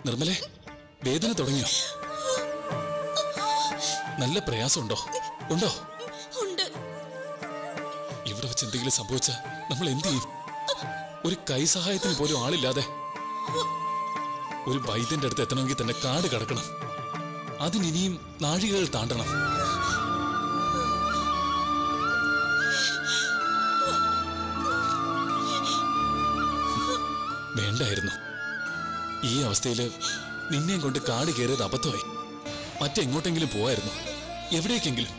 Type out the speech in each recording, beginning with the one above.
നിർമ്മലെ വേദന തുടങ്ങിയോ നല്ല പ്രയാസമുണ്ടോ ഉണ്ടോ ഉണ്ട് ഇവിടെ വെച്ച് എന്തെങ്കിലും സംഭവിച്ച നമ്മൾ എന്ത് ചെയ്യും ഒരു കൈ സഹായത്തിന് പോലും ആളില്ലാതെ ഒരു വൈദ്യന്റെ അടുത്ത് എത്തണമെങ്കിൽ തന്നെ കാട് കടക്കണം അതിനിനിയും നാഴികകൾ താണ്ടണം വേണ്ടായിരുന്നു ഈ അവസ്ഥയില് നിന്നെയും കൊണ്ട് കാട് കയറിയത് അബദ്ധമായി മറ്റെങ്ങോട്ടെങ്കിലും പോവായിരുന്നു എവിടേക്കെങ്കിലും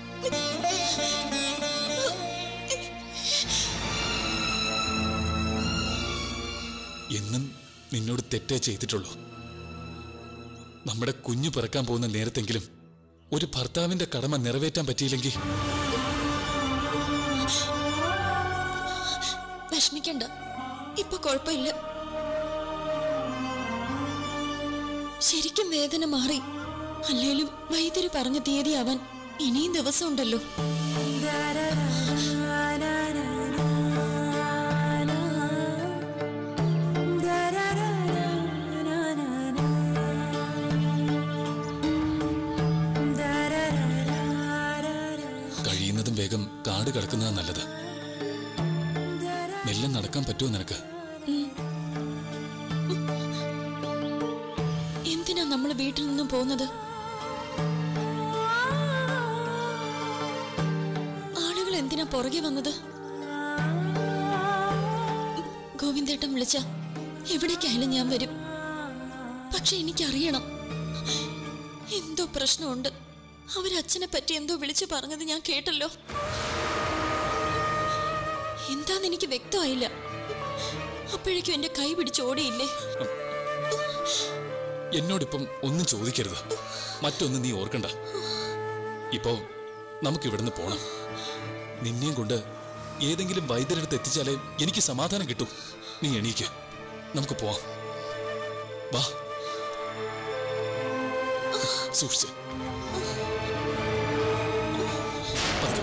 എന്നും നിന്നോട് തെറ്റേ ചെയ്തിട്ടുള്ളൂ നമ്മുടെ കുഞ്ഞു പിറക്കാൻ പോകുന്ന നേരത്തെങ്കിലും ഒരു ഭർത്താവിന്റെ കടമ നിറവേറ്റാൻ പറ്റിയില്ലെങ്കിൽ വിഷമിക്കണ്ട ഇപ്പൊ കുഴപ്പമില്ല ശരിക്കും വേദന മാറി അല്ലേലും വൈദ്യര് പറഞ്ഞ തീയതി ആവാൻ ഇനിയും ദിവസമുണ്ടല്ലോ കഴിയുന്നതും വേഗം കാട് കിടക്കുന്നതാ നല്ലത് മെല്ലെ നടക്കാൻ പറ്റുമോ നിനക്ക് എന്തിനാ നമ്മൾ വീട്ടിൽ നിന്നും പോകുന്നത് ആളുകൾ എന്തിനാ പുറകെ വന്നത് ഗോവിന്ദേട്ടൻ വിളിച്ച എവിടേക്കായാലും ഞാൻ വരും പക്ഷെ എനിക്കറിയണം എന്തോ പ്രശ്നമുണ്ട് അവരച്ഛനെ പറ്റി എന്തോ വിളിച്ചു പറഞ്ഞത് ഞാൻ കേട്ടല്ലോ എന്താന്ന് എനിക്ക് വ്യക്തമായില്ല അപ്പോഴേക്കും എന്റെ കൈ പിടിച്ച് ഓടിയില്ലേ എന്നോടിപ്പം ഒന്നും ചോദിക്കരുത് മറ്റൊന്നും നീ ഓർക്കണ്ട ഇപ്പോ നമുക്ക് ഇവിടുന്ന് പോണം നിന്നെയും കൊണ്ട് ഏതെങ്കിലും വൈദ്യരടുത്ത് എത്തിച്ചാലേ എനിക്ക് സമാധാനം കിട്ടൂ നീ എണീക്ക് നമുക്ക് പോവാം വാ സൂക്ഷിച്ച് പതുക്കെ.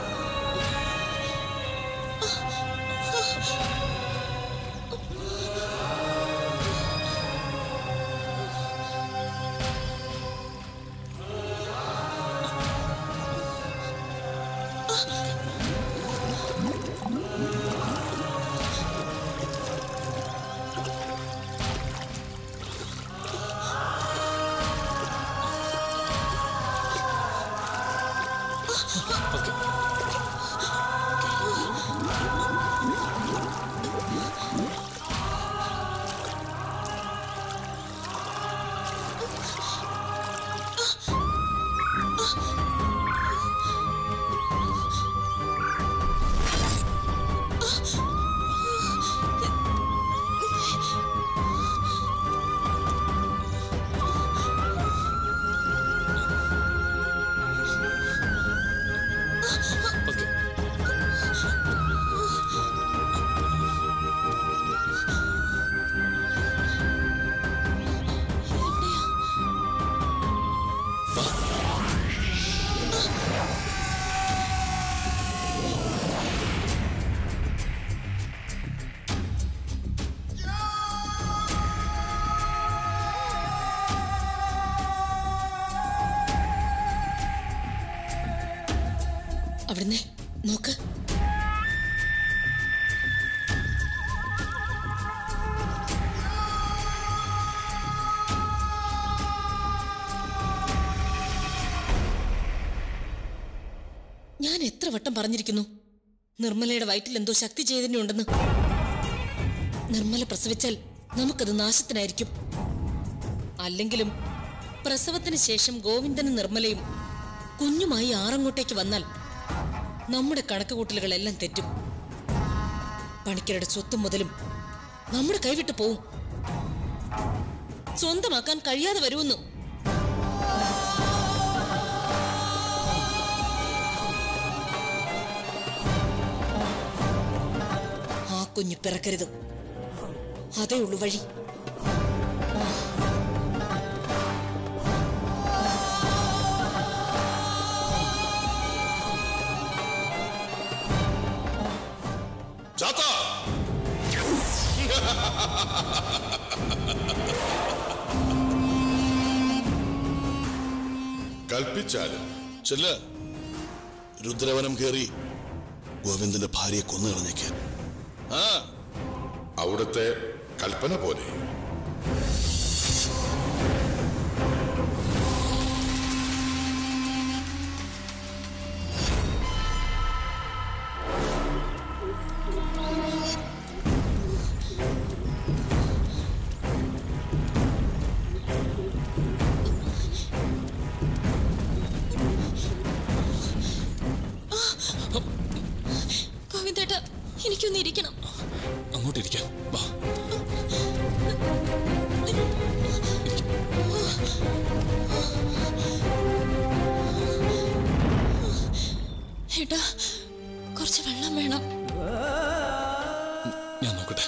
പതുക്കെ. പതുക്കെ. വാ അവിടുന്ന് നോക്ക് ഞാൻ എത്ര വട്ടം പറഞ്ഞിരിക്കുന്നു നിർമ്മലയുടെ വയറ്റിൽ എന്തോ ശക്തി ചൈതന്യമുണ്ടെന്ന് നിർമ്മല പ്രസവിച്ചാൽ നമുക്കത് നാശത്തിനായിരിക്കും അല്ലെങ്കിലും പ്രസവത്തിന് ശേഷം ഗോവിന്ദനും നിർമ്മലയും കുഞ്ഞുമായി ആറങ്ങോട്ടേക്ക് വന്നാൽ നമ്മുടെ കണക്കുകൂട്ടലുകളെല്ലാം തെറ്റും പണിക്കരുടെ സ്വത്തും മുതലും നമ്മുടെ കൈവിട്ട് പോവും സ്വന്തമാക്കാൻ കഴിയാതെ വരുമെന്ന് ആ കുഞ്ഞ് പിറക്കരുത് അതേ ഉള്ളു വഴി ചാത്ത കൽപ്പിച്ചാലും ചെല്ല രുദ്രവനം കയറി ഗോവിന്ദന്റെ ഭാര്യയെ കൊന്നു കളഞ്ഞേക്ക് ആ അവിടുത്തെ കൽപ്പന പോലെ ഗോവിന്ദേട്ട എനിക്കൊന്ന് ഇരിക്കണം അങ്ങോട്ടിരിക്കാം വാ ഏട്ടാ കുറച്ച് വെള്ളം വേണം ഞാൻ നോക്കട്ടെ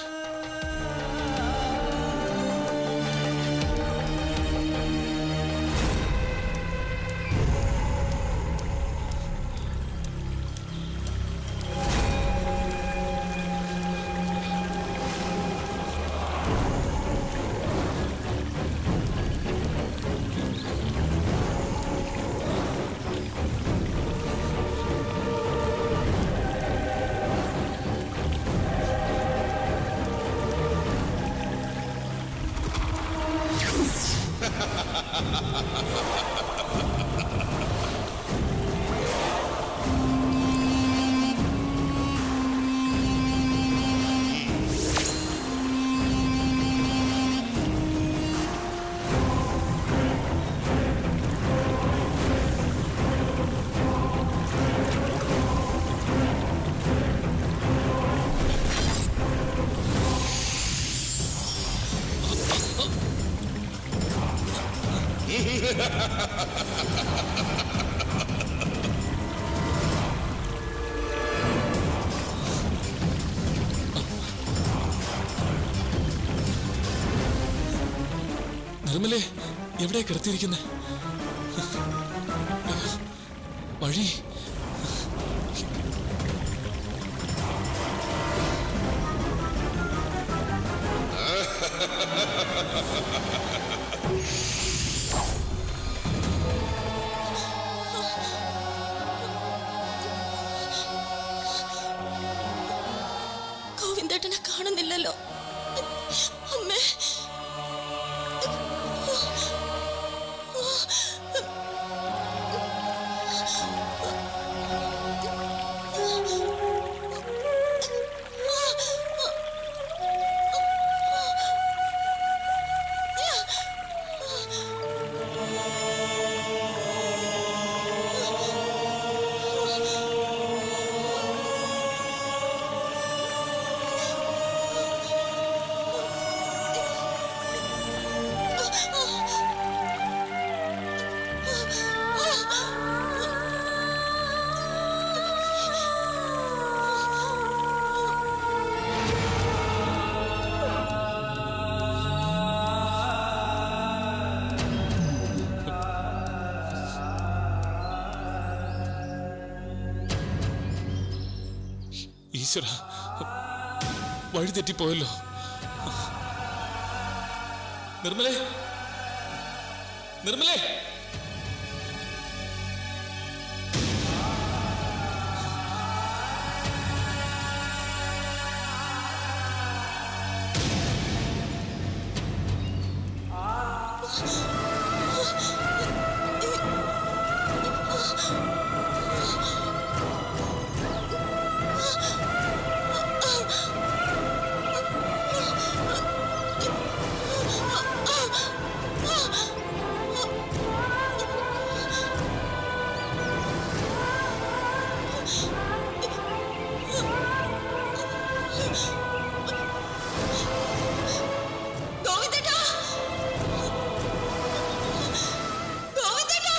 നിർമ്മലേ എവിടെ കിടത്തിയിരിക്കുന്നേ വഴി ഗോവിന്ദേട്ടനെ കാണുന്നില്ലല്ലോ അമ്മേ ഈശ്വര വഴി തെറ്റിപ്പോയല്ലോ നിർമ്മലേ നിർമ്മലേ ഗോവിന്ദേട്ടാ ഗോവിന്ദേട്ടാ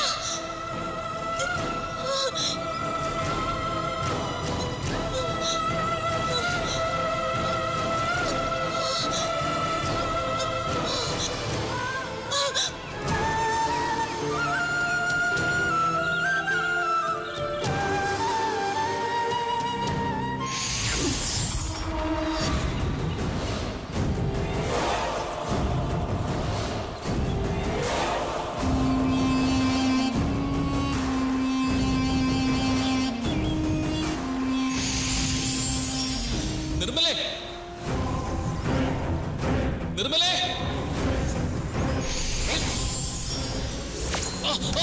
ആ നിർമ്മലേ നിർമ്മലേ ആ, ആ.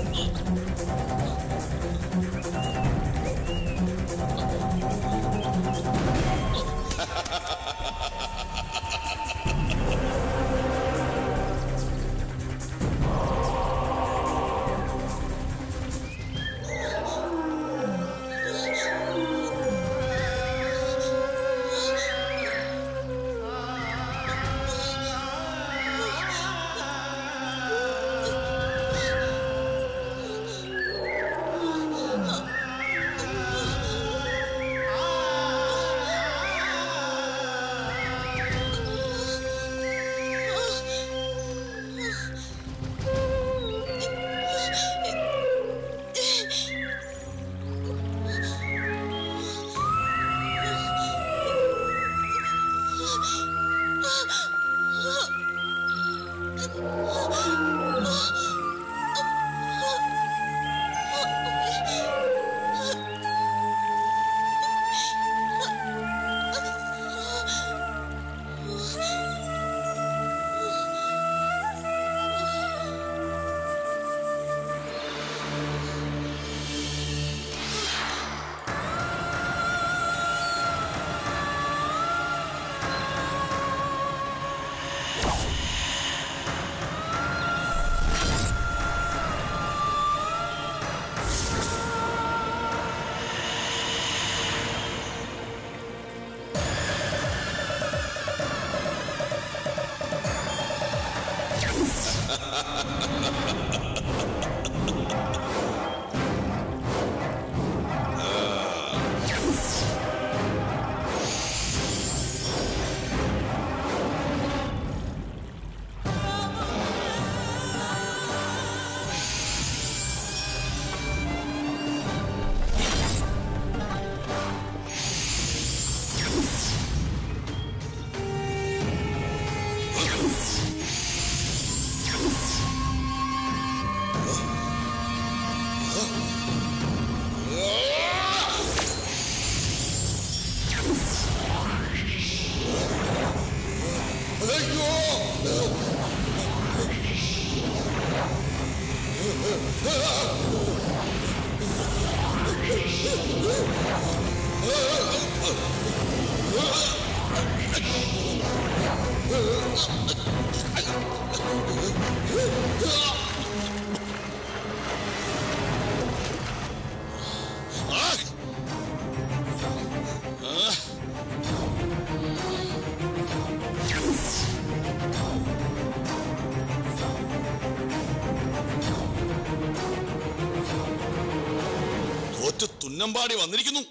തോറ്റ് തുന്നമ്പാടി വന്നിരിക്കുന്നു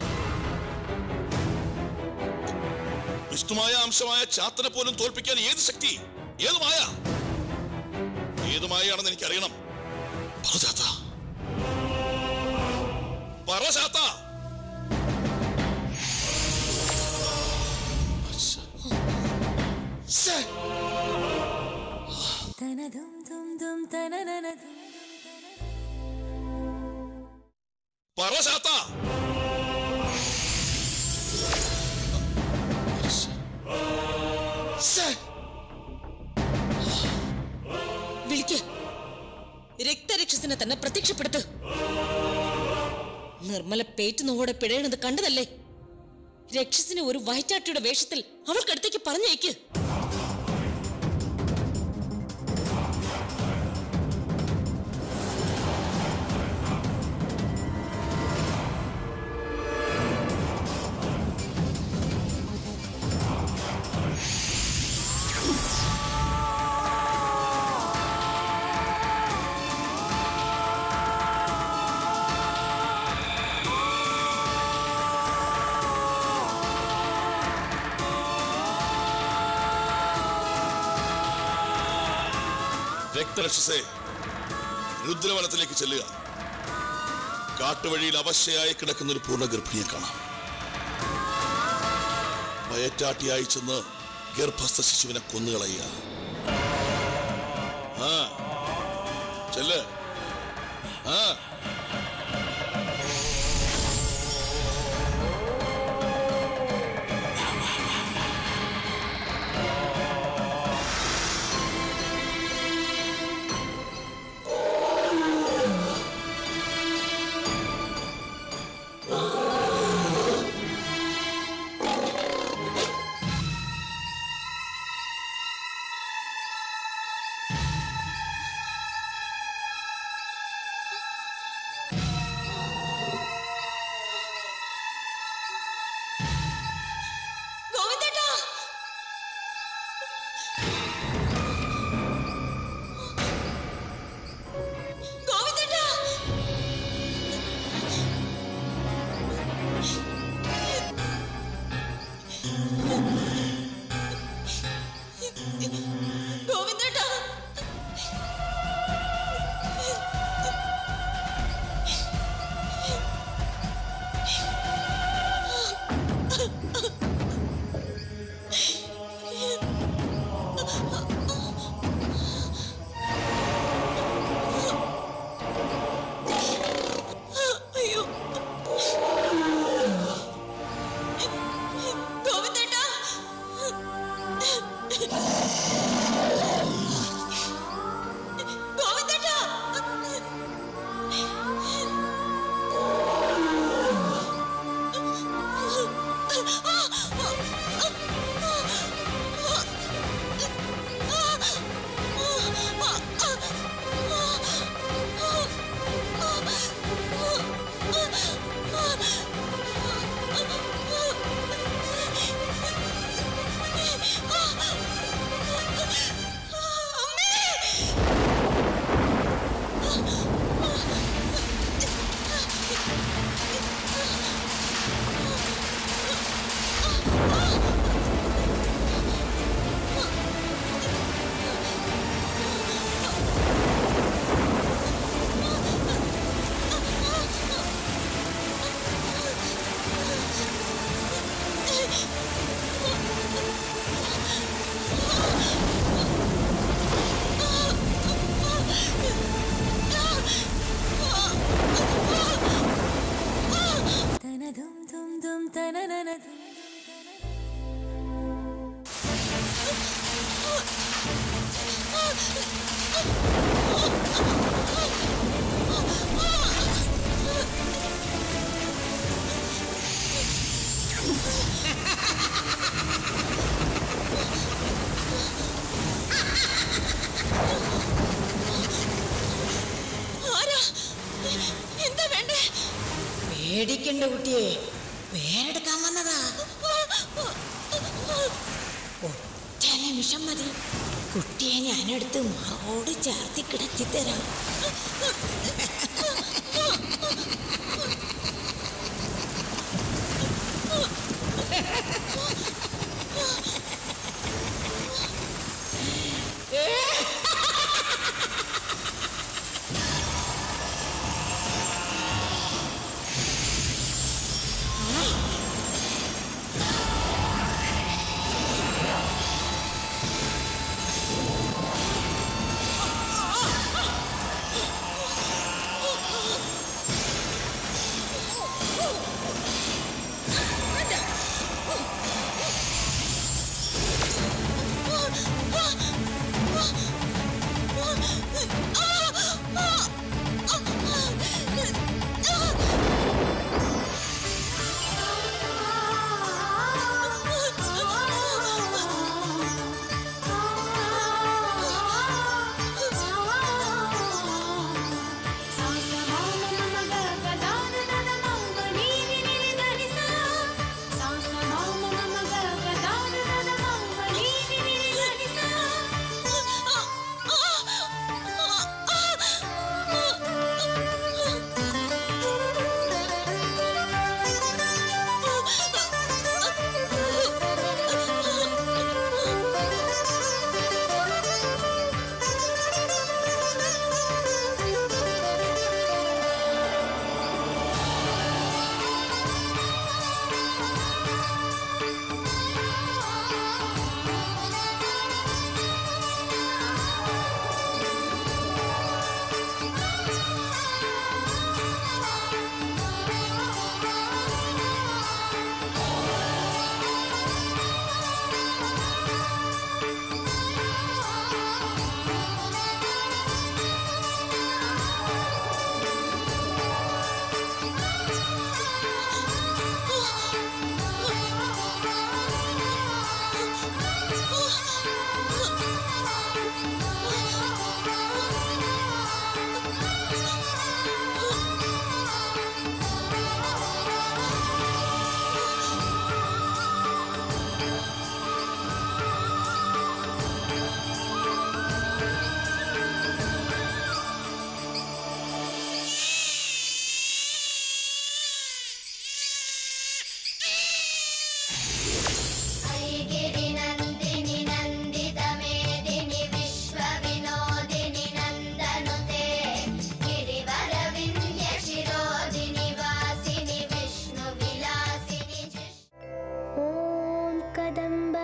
വിഷ്ണുമായ അംശമായ ചാത്തനെ പോലും തോൽപ്പിക്കാൻ ഏത് ശക്തി ഏത് മായ ഏത് മായയാണെന്ന് എനിക്കറിയണം പറ ചാത്ത പറ ചാത്ത ശ്ശേ. പറ ചാത്ത ശ്ശേ. വിളിക്ക് രക്തരക്ഷസിനെ തന്നെ പ്രത്യക്ഷപ്പെടുത്ത് നിർമ്മല പേറ്റ് നോവോടെ പിഴയണത് കണ്ടതല്ലേ രക്ഷസിനെ ഒരു വയറ്റാട്ടിയുടെ വേഷത്തിൽ അവൾക്കടുത്തേക്ക് പറഞ്ഞേക്ക് രക്തരക്ഷസേ രുദ്രവനത്തിലേക്ക് ചെല്ലുക കാട്ടുവഴിയിൽ അവശയായി കിടക്കുന്ന ഒരു പൂർണ്ണ ഗർഭിണിയെ കാണാം വയറ്റാട്ടിയായി ചെന്ന് ഗർഭസ്ഥ ശിശുവിനെ കൊന്നുകളയുക ആ ചെല്ല് ആ ഗോവിന്ദേട്ടാ അയ്യോ ഗോവിന്ദേട്ടാ ഗോവിന്ദേട്ടാ ആരാ എന്താ വേണ്ടേ പേടിക്കണ്ട കുട്ടിയെ വേറെടുക്കാൻ വന്നതാ ഒറ്റ നിമിഷം മതി കുട്ടിയെ ഞാനെടുത്ത് മാറോട് ചേർത്തി കിടത്തി തരാം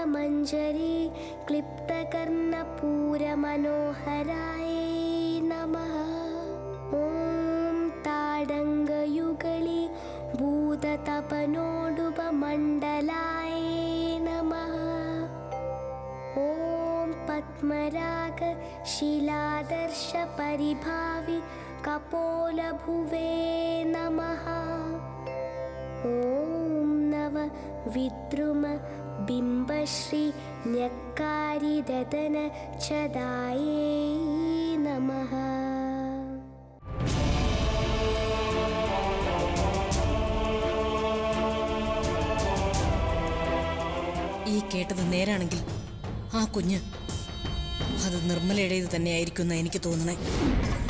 മഞ്ജരി ക്ലിപ്തകർണപൂരമനോഹരായ നമഃ ഓം താടങ്കയുഗളി ഭൂതതപനോടുപമണ്ഡലായ നമഃ ॐ पद्मराग शिलादर्श परिभावि कपोलभुवे नमः ॐ नव विद्रुम बिम्बश्री न्यक्कारिददन चदायै नमः ഈ കേട്ടത് നേരാണെങ്കിൽ ആ കുഞ്ഞ് അത് നിർമ്മലയുടേത് തന്നെയായിരിക്കും എന്ന് എനിക്ക് തോന്നണേ